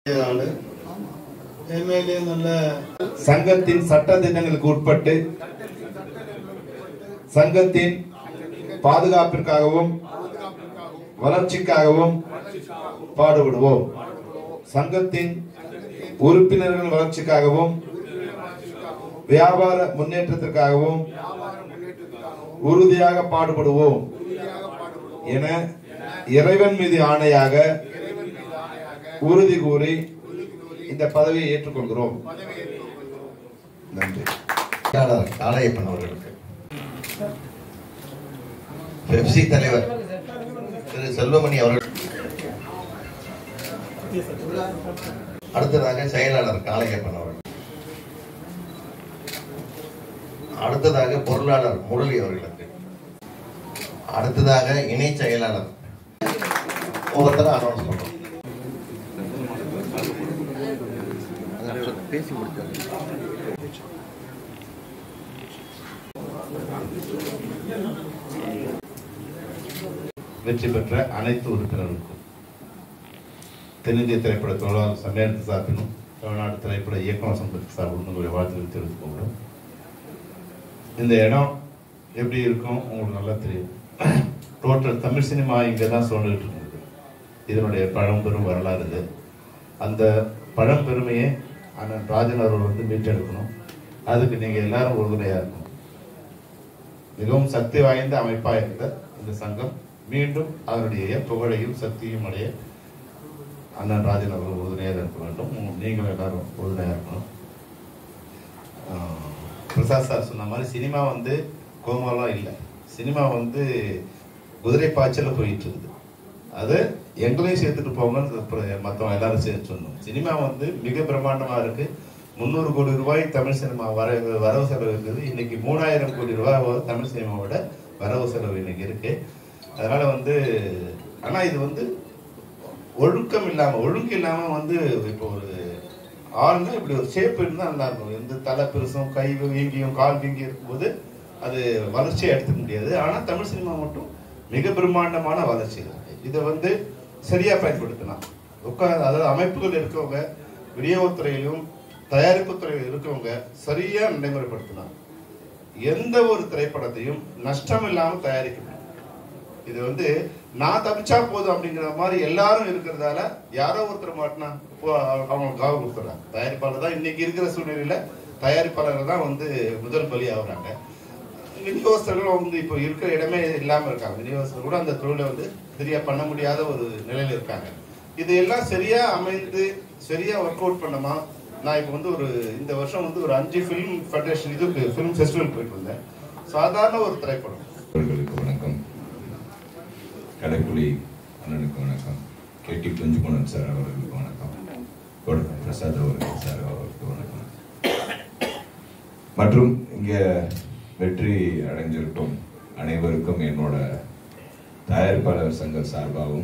ஆளு எம்எல்ஏ நல்ல சங்கத்தின் சட்ட திட்டங்களுக்கு உட்பட்டு சங்கத்தின் பாதுகாப்பிற்காகவும் வளர்ச்சிக்காகவும் பாடுபடுவோம் சங்கத்தின் உறுப்பினர்கள் வளர்ச்சிக்காகவும் வியாபார முன்னேற்றத்திற்காகவும் உறுதியாக பாடுபடுவோம் என இறைவன் மீது ஆணையாக உறுதி கூறி இந்த பதவியை ஏற்றுக்கொள்கிறோம் நன்றி செயலாளர் காளையப்பன் அவர்களுக்கு பெப்சி தலைவர் திரு செல்வமணி அவர்கள் அடுத்ததாக செயலாளர் காளையப்பன் அவர்கள் அடுத்ததாக பொருளாளர் முரளி அவர்களுக்கு அடுத்ததாக இணை செயலாளர் ஒவ்வொருத்தரும் அனௌன்ஸ் பண்றோம் பேசி முடிச்சாங்க வெற்றி பெற்ற அனைத்து உறுப்பினர்களுக்கும் தென்னிந்திய திரைப்பட தொழிலாளர் சம்மேளனத்து சார்பிலும் தமிழ்நாடு திரைப்பட இயக்குனர் சங்கத்துக்கு சார்பிலும் உங்களுடைய வாழ்த்துக்களை தெரிவித்துக் கொள்கிறோம் இந்த இடம் எப்படி இருக்கும் உங்களுக்கு நல்லா தெரியும் டோட்டல் தமிழ் சினிமா இங்கே தான் சொல்லிட்டு இருக்குது இதனுடைய பழம்பெரும் வரலாறு இது அந்த பழம்பெருமையை அண்ணன் ராஜன் அவர்கள் வந்து மீட்டெடுக்கணும் அதுக்கு நீங்கள் எல்லாரும் உறுதுணையாக இருக்கணும் மிகவும் சக்தி வாய்ந்த அமைப்பாக இருந்த இந்த சங்கம் மீண்டும் அதனுடைய புகழையும் சக்தியும் அடைய அண்ணன் ராஜன் அவர்கள் உறுதுணையாக இருக்க வேண்டும் உங்க- நீங்களும் எல்லாரும் உறுதுணையாக இருக்கணும் ஆஹ், பிரசாத் சார் சொன்ன மாதிரி சினிமா வந்து கோமாலாம் இல்லை சினிமா வந்து குதிரை பாய்ச்சல போயிட்டு இருக்குது அது எங்களையும் சேர்த்துட்டு போங்கன்னு அப்புறம் மற்றவங்க எல்லாரும் சேர்த்து சொன்னோம் சினிமா வந்து மிக பிரம்மாண்டமா இருக்கு முந்நூறு கோடி ரூபாய் தமிழ் சினிமா வர வரவு செலவு இருக்குது இன்னைக்கு மூணாயிரம் கோடி ரூபாய் தமிழ் சினிமாவோட வரவு செலவு இன்னைக்கு இருக்கு அதனால வந்து ஆனா இது வந்து ஒழுக்கம் இல்லாம ஒழுங்கு இல்லாம வந்து இப்போ ஒரு ஆள்னா இப்படி ஒரு ஷேப் இருந்தா நல்லா இருக்கும் எந்த தலை பெருசும் கை வீங்கியும் கால் வீங்கி இருக்கும்போது அது வளர்ச்சியை எடுத்துக்க முடியாது ஆனா தமிழ் சினிமா மட்டும் மிக பிரம்மாண்டமான வளர்ச்சி இருக்கு இதை வந்து சரியா பயன்படுத்தலாம் உட்கார் அதாவது அமைப்புகள் இருக்கவங்க விநியோகத்துறையிலும் தயாரிப்பு துறையில் இருக்கவங்க சரியா நடைமுறைப்படுத்தலாம் எந்த ஒரு திரைப்படத்தையும் நஷ்டம் இல்லாம தயாரிக்கணும் இது வந்து நான் தப்பிச்சா போதும் அப்படிங்கிற மாதிரி எல்லாரும் இருக்கிறதால யாரோ ஒருத்தர் மாட்டினா இப்போ அவங்க காவ கொடுத்துறாங்க தயாரிப்பாளர் தான் இன்னைக்கு இருக்கிற சூழ்நிலையில தயாரிப்பாளர்கள் தான் வந்து முதல் பலி ஆகுறாங்க விநியோகஸ்தர்கள் வந்து இப்போ இருக்கிற இடமே இல்லாம இருக்காங்க விநியோகஸ்தர்கள் கூட அந்த தொழிலை வந்து சரியா பண்ண முடியாத ஒரு நிலையில இருக்காங்க இது எல்லாம் சரியா அமைந்து சரியா ஒர்க் அவுட் பண்ணமா நான் இப்போ வந்து ஒரு இந்த வருஷம் வந்து ஒரு அஞ்சு ஃபிலிம் ஃபெடரேஷன் இதுக்கு ஃபிலிம் ஃபெஸ்டிவல் போயிட்டு வந்தேன் சாதாரண ஒரு திரைப்படம் அவர்களுக்கு வணக்கம் கடைப்புலி அண்ணனுக்கு வணக்கம் கேடி குஞ்சுகுணன் சார் அவர்களுக்கு வணக்கம் கொடுக்க பிரசாத் அவர்கள் சார் அவர்களுக்கு வணக்கம் மற்றும் இங்கே வெற்றி அடைஞ்சிருக்கும் அனைவருக்கும் என்னோட தயாரிப்பாளர் சங்க சார்பாகவும்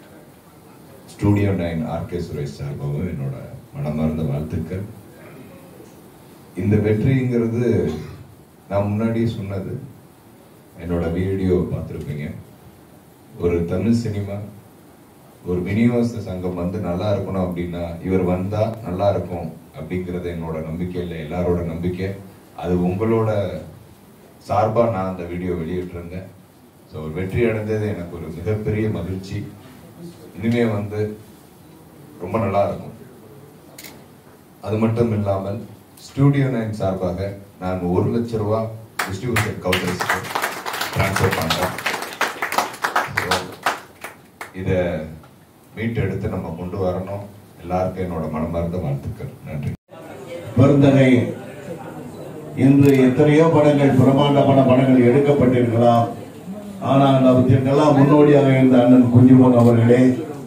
ஸ்டூடியோ நைன் ஆர்கே சுரேஷ் சார்பாகவும் என்னோட மனமார்ந்த வாழ்த்துக்கள் இந்த வெற்றிங்கிறது நான் முன்னாடியே சொன்னது என்னோட வீடியோ பார்த்துருப்பீங்க ஒரு தமிழ் சினிமா ஒரு விநியோக சங்கம் வந்து நல்லா இருக்கணும் அப்படின்னா இவர் வந்தா நல்லா இருக்கும் அப்படிங்கிறது என்னோட நம்பிக்கை இல்லை எல்லாரோட நம்பிக்கை அது உங்களோட சார்பா நான் அந்த வீடியோ வெளியிட்டிருந்தேன் ஸோ வெற்றி அடைந்தது எனக்கு ஒரு மிகப்பெரிய மகிழ்ச்சி இனிமே வந்து ரொம்ப நல்லா இருக்கும் அது மட்டும் இல்லாமல் ஸ்டூடியோ நைன் சார்பாக நான் ஒரு லட்ச ரூபா டிஸ்ட்ரிபியூஷன் கவுண்டர்ஸ்க்கு ட்ரான்ஸ்ஃபர் பண்ணுறேன் இதை மீட்டெடுத்து நம்ம கொண்டு வரணும் எல்லாருக்கும் என்னோட மனமார்ந்த வாழ்த்துக்கள் நன்றி பெருந்தகை இன்று எத்தனையோ படங்கள் பிரமாண்டமான படங்கள் எடுக்கப்பட்டிருக்கலாம் ஆனால் அவற்றிற்கெல்லாம் முன்னோடியாக இருந்த அண்ணன் குஞ்சுமன் அவர்களே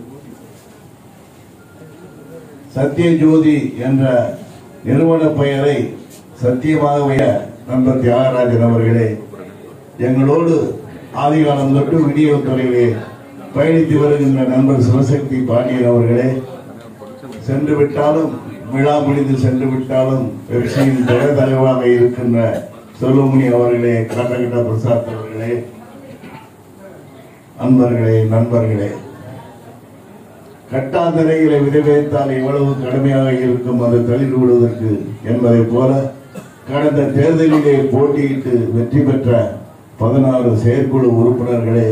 சத்யஜோதி என்ற நிறுவன பெயரை சத்தியமாக வைத்த நண்பர் தியாகராஜன் அவர்களே எங்களோடு ஆதிகாலம் தொட்டு விநியோகத்துறையிலே பயணித்து வருகின்ற நண்பர் சிவசக்தி பாண்டியன் அவர்களே சென்று விட்டாலும் விழா முடிந்து சென்று விட்டாலும் வெப்சியின் துணை தலைவராக இருக்கின்ற செல்வமணி அவர்களே காட்டகிட்ட பிரசாத் அவர்களே அன்பர்களே நண்பர்களே கட்டாந்தரைகளை விதவைத்தால் எவ்வளவு கடுமையாக இருக்கும் அது தளிர் விடுவதற்கு என்பதைப் போல கடந்த தேர்தலிலே போட்டியிட்டு வெற்றி பெற்ற பதினாறு செயற்குழு உறுப்பினர்களே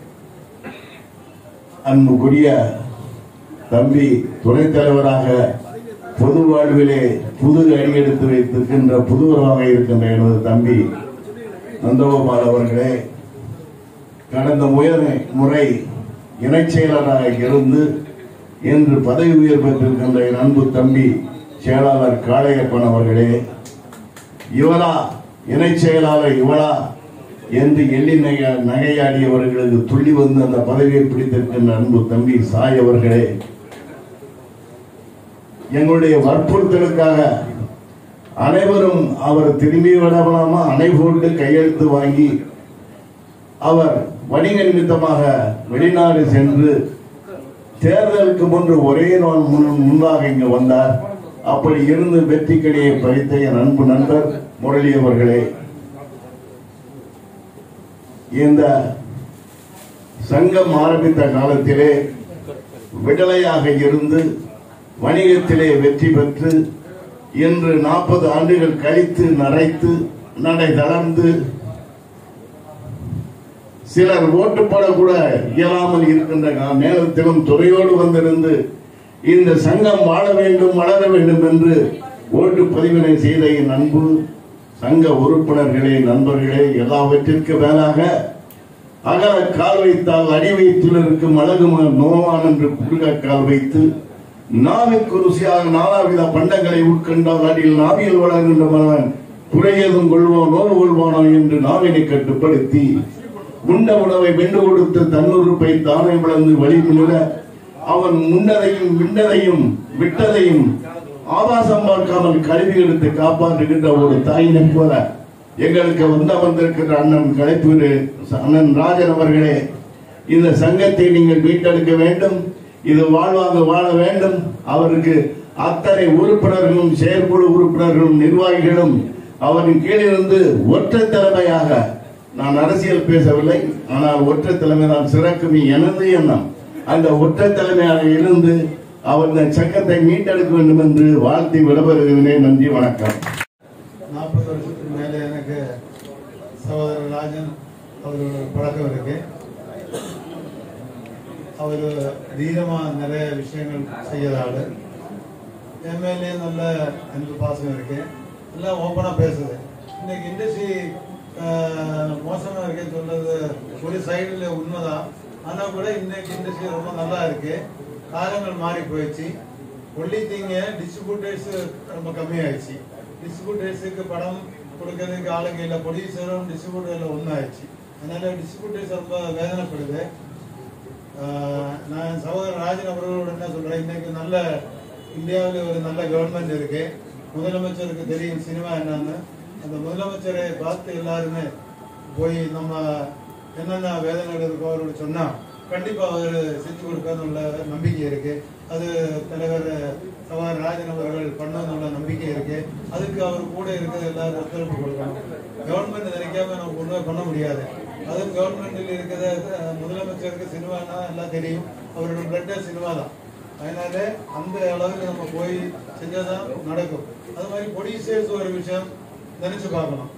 அன்புக்குரிய தம்பி துணைத் தலைவராக பொது வாழ்விலே புது அடியெடுத்து வைத்திருக்கின்ற புதுவராக இருக்கின்ற எனது தம்பி நந்தகோபால் அவர்களே கடந்த முயல் முறை இணைச் செயலராக இருந்து இன்று பதவி உயர் பெற்றிருக்கின்ற என் அன்பு தம்பி செயலாளர் காளையப்பன் அவர்களே இவளா இணைச் செயலாளர் இவளா என்று எள்ளி நகை நகையாடியவர்களுக்கு துள்ளி வந்து அந்த பதவியை பிடித்திருக்கின்ற அன்பு தம்பி சாய் அவர்களே எங்களுடைய வற்புறுத்தலுக்காக அனைவரும் அவர் திரும்பி விடலாமா அனைவரோடு கையெழுத்து வாங்கி அவர் வணிக நிமித்தமாக வெளிநாடு சென்று தேர்தலுக்கு முன்பு ஒரே நாள் முன் முன்பாக இங்கு வந்தார் அப்படி இருந்து வெற்றி கடியை பறித்த என் அன்பு நண்பர் முரளி அவர்களே இந்த சங்கம் ஆரம்பித்த காலத்திலே விடலையாக இருந்து வணிகத்திலே வெற்றி பெற்று இன்று நாற்பது ஆண்டுகள் கழித்து நரைத்து நடை தளர்ந்து சிலர் ஓட்டு போட கூட இயலாமல் இருக்கின்ற கா- நேரத்திலும் துறையோடு வந்திருந்து இந்த சங்கம் வாழ வேண்டும் வளர வேண்டும் என்று ஓட்டு பதிவினை செய்த என் அன்பு சங்க உறுப்பினர்களே நண்பர்களே எல்லாவற்றிற்கு மேலாக அகல கால் வைத்தால் அடி வயிற்றில் இருக்கும் அழகு ம- நோவான் என்று குறுக கால் வைத்து நாவிற்கு ருசியாக நாலாவித பண்டங்களை உட்கொண்டால் அடியில் நாவியில் வளர்கின்ற மனவன் குறையதும் கொள்வோம் நோவு கொள்வானோ என்று நாவினை கட்டுப்படுத்தி உண்ட உணவை வென்று கொடுத்து தன்னுறுப்பை தானே வளர்ந்து வழி முன்னிட அவன் முன்னதையும் விண்ணதையும் விட்டதையும் ஆபாசம் பார்க்காமல் கல்வி எடுத்து காப்பாற்றுகின்ற ஒரு தாயினை போல எங்களுக்கு வந்து அமர்ந்திருக்கின்ற அண்ணன் கலைப்பூர் அண்ணன் ராஜன் அவர்களே இந்த சங்கத்தை நீங்கள் மீட்டெடுக்க வேண்டும் இது வாழ்வாங்க வாழ வேண்டும் அவருக்கு அத்தனை உறுப்பினர்களும் செயற்குழு உறுப்பினர்களும் நிர்வாகிகளும் அவரின் கீழிருந்து ஒற்றை தலைமையாக நான் அரசியல் பேசவில்லை ஆனால் ஒற்றை தலைமை நான் சிறக்கும் எனது எண்ணம் அந்த ஒற்றை தலைமையாக இருந்து அவர் இந்த சங்கத்தை மீட்டெடுக்க வேண்டும் என்று வாழ்த்தி விடைபெறுகிறேன் நன்றி வணக்கம் நாற்பது வருஷத்துக்கு மேலே எனக்கு சகோதரர் ராஜன் அவரோட பழக்கம் இருக்கு அவர் தீரமாக நிறைய விஷயங்கள் செய்யறாரு எம்எல்ஏ நல்ல அன்பு பாசம் இருக்கு எல்லாம் ஓப்பனாக பேசுது இன்னைக்கு இண்டஸ்ட்ரி மோசமாக இருக்குன்னு சொல்றது ஒரு சைடில் உண்மைதான் ஆனால் கூட இன்னைக்கு இண்டஸ்ட்ரி ரொம்ப நல்லா இருக்கு காலங்கள் மாறி போயிடுச்சு ஒன்லி திங்க டிஸ்ட்ரிபியூட்டர்ஸ் ரொம்ப கம்மியாயிடுச்சு டிஸ்ட்ரிபியூட்டர்ஸுக்கு படம் கொடுக்கறதுக்கு ஆளுங்க இல்லை ப்ரொடியூசரும் டிஸ்ட்ரிபியூட்டரில் ஒன்றாயிடுச்சு அதனால டிஸ்ட்ரிபியூட்டர்ஸ் ரொம்ப வேதனைப்படுது ஆஹ் நான் சகோதரர் ராஜன் அவர்களோட என்ன சொல்றேன் இன்னைக்கு நல்ல இந்தியாவில் ஒரு நல்ல கவர்மெண்ட் இருக்கு முதலமைச்சருக்கு தெரியும் சினிமா என்னன்னு அந்த முதலமைச்சரை பார்த்து எல்லாருமே போய் நம்ம என்னென்ன வேதனைகள் இருக்கோ அவரோட சொன்னா கண்டிப்பா அவர் செஞ்சு கொடுக்கணும்னு நம்பிக்கை இருக்கு அது தலைவர் சகோதரர் ராஜன் அவர்கள் பண்ணணும்னு நம்பிக்கை இருக்கு அதுக்கு அவர் கூட இருக்கிற எல்லாரும் ஒத்துழைப்பு கொடுக்கணும் கவர்மெண்ட் நினைக்காம நம்ம ஒண்ணுமே பண்ண முடியாது அதுவும் கவர்மெண்ட்டில் இருக்கிற அஹ், முதலமைச்சருக்கு சினிமானா எல்லாம் தெரியும் அவரோட பிளட்டே சினிமா தான் அதனால அந்த அளவுக்கு நம்ம போய் செஞ்சாதான் நடக்கும் அது மாதிரி ப்ரொடியூசர்ஸ் ஒரு விஷயம் நினைச்சு பார்க்கணும்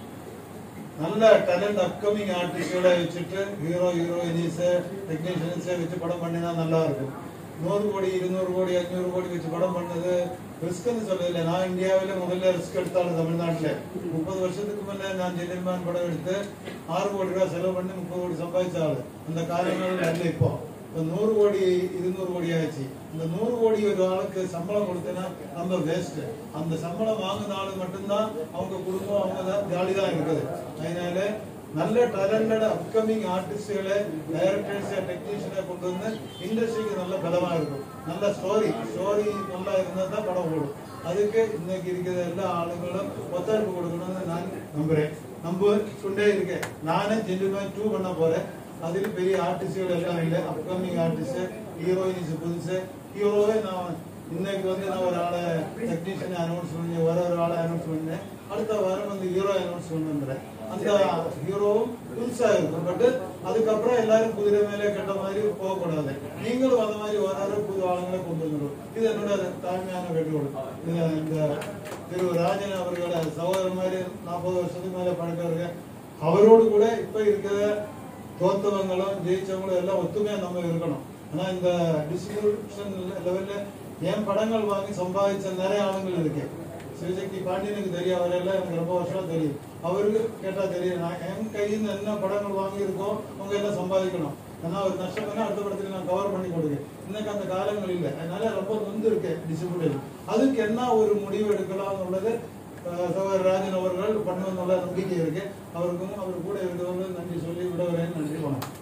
நல்ல டேலண்ட் அப்கமிங் ஆர்டிஸ்டோட வச்சுட்டு ஹீரோ ஹீரோயினிஸ் டெக்னீஷியன்ஸ் வச்சு படம் பண்ணினா நல்லா இருக்கும் நூறு கோடி இருநூறு கோடி அஞ்சூறு கோடி வச்சு படம் பண்ணது ரிஸ்க்னு சொல்லதில்லை நான் இந்தியாவில முதல்ல ரிஸ்க் எடுத்தாலும் தமிழ்நாட்டுல முப்பது வருஷத்துக்கு முன்னே நான் ஜென்டில்மேன் படம் எடுத்து ஆறு கோடி ரூபாய் செலவு பண்ணி முப்பது கோடி சம்பாதிச்ச ஆளு அந்த காலங்கள் இல்லை இப்போ இப்போ நூறு கோடி இருநூறு கோடி ஆயிடுச்சு இந்த நூறு கோடி ஒரு ஆளுக்கு சம்பளம் கொடுத்தேன்னா ரொம்ப வேஸ்ட் அந்த சம்பளம் வாங்கின ஆளு மட்டும்தான் அவங்க குடும்பம் அவங்க தான் ஜாலி தான் இருக்குது அதனால நல்ல டேலண்டட் அப்கமிங் ஆர்டிஸ்டுகளை டைரக்டர்ஸ் டெக்னீஷியனை கொண்டு வந்து இண்டஸ்ட்ரிக்கு நல்ல பலமா இருக்கும் நல்ல ஸ்டோரி ஸ்டோரி நல்லா இருந்தா தான் படம் ஓடும் அதுக்கு இன்னைக்கு இருக்கிற எல்லா ஆளுங்களும் ஒத்துழைப்பு கொடுக்கணும்னு நான் நம்புறேன் நம்ப கொண்டே இருக்கேன் நானே ஜென்டில்மேன் டூ பண்ண போறேன் அதில் பெரிய ஆர்டிஸ்டுகள் எல்லாம் இல்லை அப்கமிங் ஆர்டிஸ்ட் ஹீரோயினிஸ் புதுசு ஹீரோவே நான் இன்னைக்கு வந்து நான் ஒரு ஆளை டெக்னீஷியனை அனௌன்ஸ் பண்ணி வேற ஒரு ஆளை அனௌன்ஸ் பண்ணேன் அடுத்த வாரம் வந்து ஹீரோ அனௌன்ஸ் பண்ணுறேன் அந்த ஹீரோவும் புதுசா இருக்கும் பட் அதுக்கப்புறம் எல்லாரும் குதிரை மேலே கட்ட மாதிரி போகக்கூடாது நீங்களும் அந்த மாதிரி வராத புது ஆளுங்களை கொண்டு வந்துடும் இது என்னோட தாழ்மையான வேண்டுகோள் இதுல இந்த திரு ராஜன் அவர்களோட சகோதரர் மாதிரி நாற்பது வருஷத்துக்கு மேல பழக்கவங்க அவரோடு கூட இப்ப இருக்கிற தோத்தவங்களும் ஜெயிச்சவங்களும் எல்லாம் ஒத்துமையா நம்ம இருக்கணும் ஆனா இந்த டிஸ்ட்ரிபியூஷன் லெவல்ல என் படங்கள் வாங்கி சம்பாதிச்ச நிறைய ஆளுங்கள் இருக்கு சிவசக்தி பாண்டியனுக்கு தெரியும் அவரெல்லாம் எனக்கு ரொம்ப வருஷமா தெரியும் அவருக்கு கேட்டா தெரியும் நான் என் கையில் என்ன படங்கள் வாங்கியிருக்கோ அவங்க எல்லாம் சம்பாதிக்கணும் ஏன்னா ஒரு நஷ்டம் பண்ணா அடுத்த படத்துக்கு நான் கவர் பண்ணி கொடுக்கேன் இன்னைக்கு அந்த காலங்கள் இல்லை அதனால ரொம்ப நொந்து இருக்கு டிசிப்ளின் அதுக்கு என்ன ஒரு முடிவு எடுக்கலாம்னுள்ளது அஹ், சகோதரர் ராஜன் அவர்கள் பண்ணுவதுள்ள நம்பிக்கை இருக்கு அவருக்கும் அவர் கூட இருக்கிறவங்க நன்றி சொல்லி விடுகிறேன் நன்றி வணக்கம்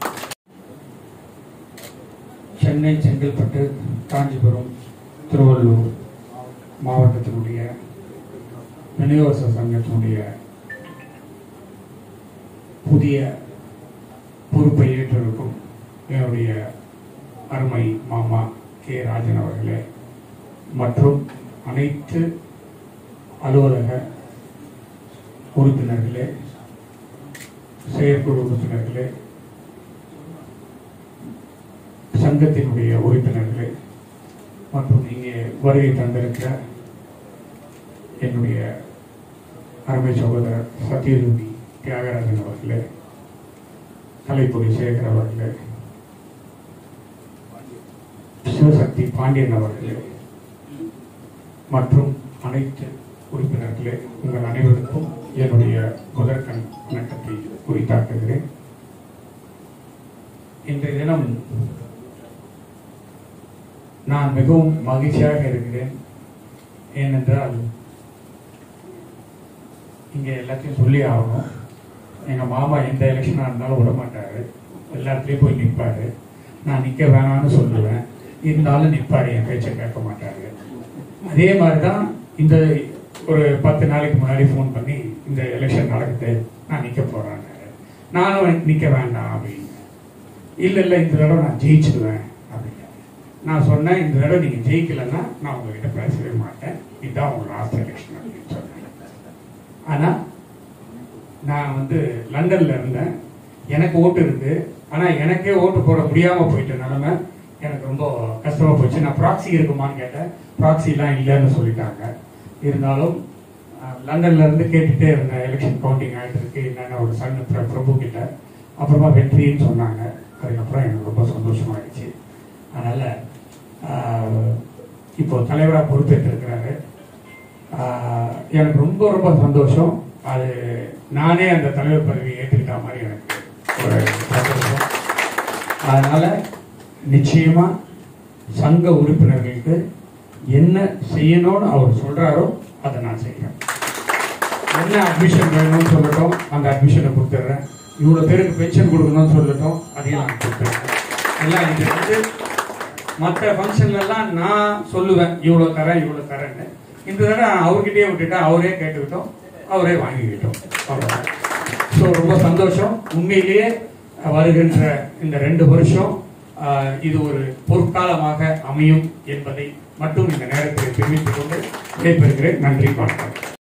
சென்னை செங்கல்பட்டு காஞ்சிபுரம் திருவள்ளூர் மாவட்டத்தினுடைய விநியோக சங்கத்தினுடைய புதிய பொறுப்பை ஏற்றிருக்கும் என்னுடைய அருமை மாமா கே ராஜன் அவர்களே மற்றும் அனைத்து அலுவலக உறுப்பினர்களே செயற்குழு உறுப்பினர்களே சங்கத்தினுடைய உறுப்பினர்களே மற்றும் இங்கே வருகை தந்திருக்கிற என்னுடைய அருமை சகோதரர் சத்யரூபி தியாகராஜன் அவர்களே கலைப்பொடி சேகர் அவர்களே சிவசக்தி பாண்டியன் அவர்களே மற்றும் அனைத்து உறுப்பினர்களே உங்கள் அனைவருக்கும் என்னுடைய முதற்கண் வணக்கத்தை குறித்தாக்குகிறேன் இன்றைய தினம் நான் மிகவும் மகிழ்ச்சியாக இருக்கிறேன் ஏனென்றால் இங்கே எல்லாத்தையும் சொல்லி ஆகணும் எங்க மாமா எந்த எலெக்ஷனாக இருந்தாலும் விட மாட்டாரு எல்லாத்துலேயும் போய் நிற்பாரு நான் நிற்க வேணாம்னு சொல்லுவேன் இருந்தாலும் நிற்பாரு என் பேச்சை கேட்க மாட்டாரு அதே மாதிரி தான் இந்த ஒரு பத்து நாளைக்கு முன்னாடி ஃபோன் பண்ணி இந்த எலெக்ஷன் நடக்குது நான் நிற்க போறேன் நானும் நிற்க வேண்டாம் அப்படின்னு இல்ல இல்ல இந்த தடவை நான் ஜெயிச்சிடுவேன் அப்படின்னு நான் சொன்னேன் இந்த தடவை நீங்க ஜெயிக்கலைன்னா நான் உங்ககிட்ட பேசவே மாட்டேன் இதுதான் உங்க லாஸ்ட் எலெக்ஷன் அப்படின்னு சொன்னேன் ஆனா நான் வந்து லண்டன்ல இருந்தேன் எனக்கு ஓட்டு இருக்கு ஆனா எனக்கே ஓட்டு போட முடியாம போயிட்ட நிலைமை எனக்கு ரொம்ப கஷ்டமா போச்சு நான் ப்ராக்ஸி இருக்குமான்னு கேட்டேன் ப்ராக்ஸிலாம் இல்லைன்னு சொல்லிட்டாங்க இருந்தாலும் அஹ், லண்டன்ல இருந்து கேட்டுட்டே இருந்தேன் எலெக்ஷன் கவுண்டிங் ஆகிட்டு இருக்கு என்னென்ன ஒரு சன் பிர- பிரபு கிட்ட அப்புறமா வெற்றின்னு சொன்னாங்க அதுக்கப்புறம் எனக்கு ரொம்ப சந்தோஷமாயிடுச்சு அதனால ஆஹ், இப்போ தலைவராக பொறுப்பேற்றிருக்கிறாரு ஆஹ், எனக்கு ரொம்ப ரொம்ப சந்தோஷம் அது நானே அந்த தலைவர் பதவியை ஏற்றுக்கிட்ட மாதிரி எனக்கு ஒரு சந்தோஷம் அதனால நிச்சயமா சங்க உறுப்பினர்களுக்கு என்ன செய்யணும்னு அவர் சொல்றாரோ அதை நான் செய்யறேன் என்ன அட்மிஷன் வேணும்னு சொல்லட்டும் அந்த அட்மிஷனை கொடுத்துட்றேன் இவ்வளோ பேருக்கு பென்ஷன் கொடுக்கணும்னு சொல்லட்டும் அதையும் நான் கொடுத்துட்றேன் எல்லாம் இது வந்து மற்ற ஃபங்க்ஷன்லலாம் நான் சொல்லுவேன் இவ்வளோ தரேன் இவ்வளோ தரேன்னு இந்த தடவை நான் அவர்கிட்டயே விட்டுட்டா அவரே கேட்டுக்கிட்டோம் அவரே வாங்கிக்கிட்டோம் அவ்வளோதான் ஸோ ரொம்ப சந்தோஷம் உண்மையிலேயே வருகின்ற இந்த ரெண்டு வருஷம் ஆஹ், இது ஒரு பொற்காலமாக அமையும் என்பதை மட்டும் இந்த நேரத்தில் தெரிவித்துக் கொண்டு விடைபெறுகிறேன் நன்றி வணக்கம்